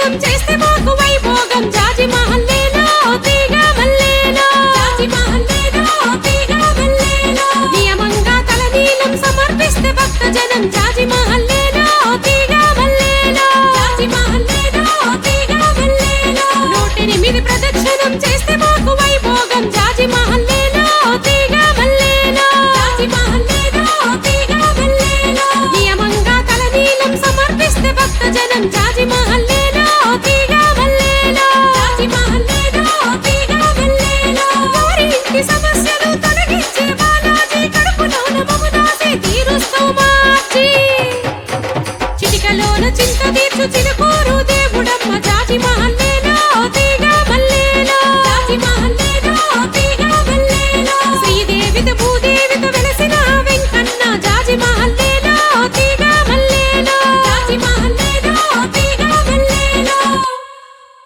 ప్రదక్షిణం చేస్తే మాకు వైభోగం జాజి మహల్లేలో తీగ మల్లేలో జాజి మహల్లేలో తీగ మల్లేలో నియమంగా తలనీలం సమర్పిస్తే భక్త జనం జాజి మహల్లేలో తీగ మల్లేలో జాజి మహల్లేలో తీగ మల్లేలో నూటెనిమిది ప్రదక్షిణం చేస్తే మాకు వైభోగం జాజి మహల్లేలో తీగ మల్లేలో జాజి మహల్లేలో తీగ మల్లేలో నియమంగా తలనీలం సమర్పిస్తే భక్త జనం జాజి మహల్లేలో తీగ మల్లేలో జాజి మహల్లేలో తీగ మల్లేలో వారి ఇంటి సమస్యలు తొలగించే